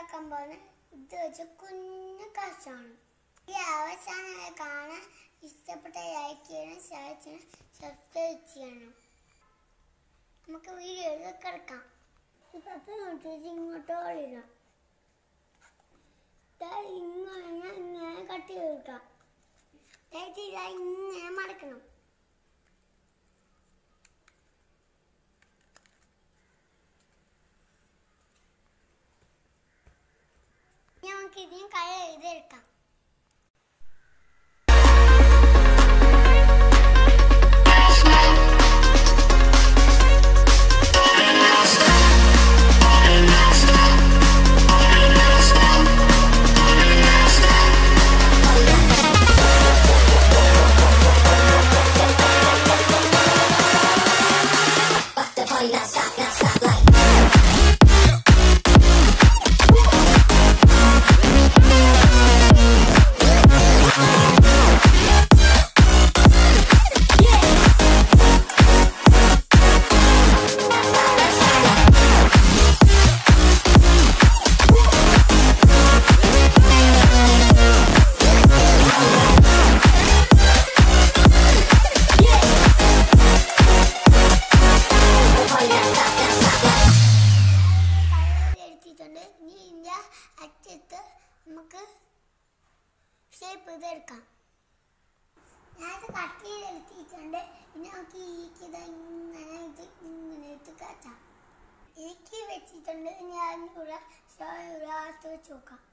ഉണ്ടാക്കാൻ പോകുന്ന ഇത് വെച്ച് കുഞ്ഞു കഷ്ണമാണ് ഈ അവസാനം കാണാൻ ഇഷ്ടപ്പെട്ട ലൈക്ക് ചെയ്യണം ഷെയർ ചെയ്യണം സബ്സ്ക്രൈബ് ചെയ്യണം നമുക്ക് വീഡിയോയിൽ കിടക്കാം ഈ പത്ത് നോട്ടിച്ച് ഇങ്ങോട്ട് ഓടിടാം ദാ ഇങ്ങനെ ഇങ്ങനെ കട്ട് ചെയ്ത് കൊടുക്കാം അതായത് ഇതാ ഇങ്ങനെ മടക്കണം ഇനി നമുക്ക് ഇതിന് കഴ എഴുതെടുക്കാം the party not stop, not stop like. The party not stop, not stop like. എടുത്തിട്ടുണ്ട് ഇനി ഇതിന്റെ അറ്റത്ത് നമുക്ക് ഷേപ്പ് ചെയ്തെടുക്കാം ഞാനിത് കട്ട് ചെയ്തെടുത്തിട്ടുണ്ട് ഇനി നമുക്ക് ഈക്കിത് ഇങ്ങനെ ഇത് ഇങ്ങനെ ഇത് കച്ചാം ഈക്കി വെച്ചിട്ടുണ്ട് ഞാൻ ഇവിടെ ഇവിടെ അടുത്ത് വെച്ച് നോക്കാം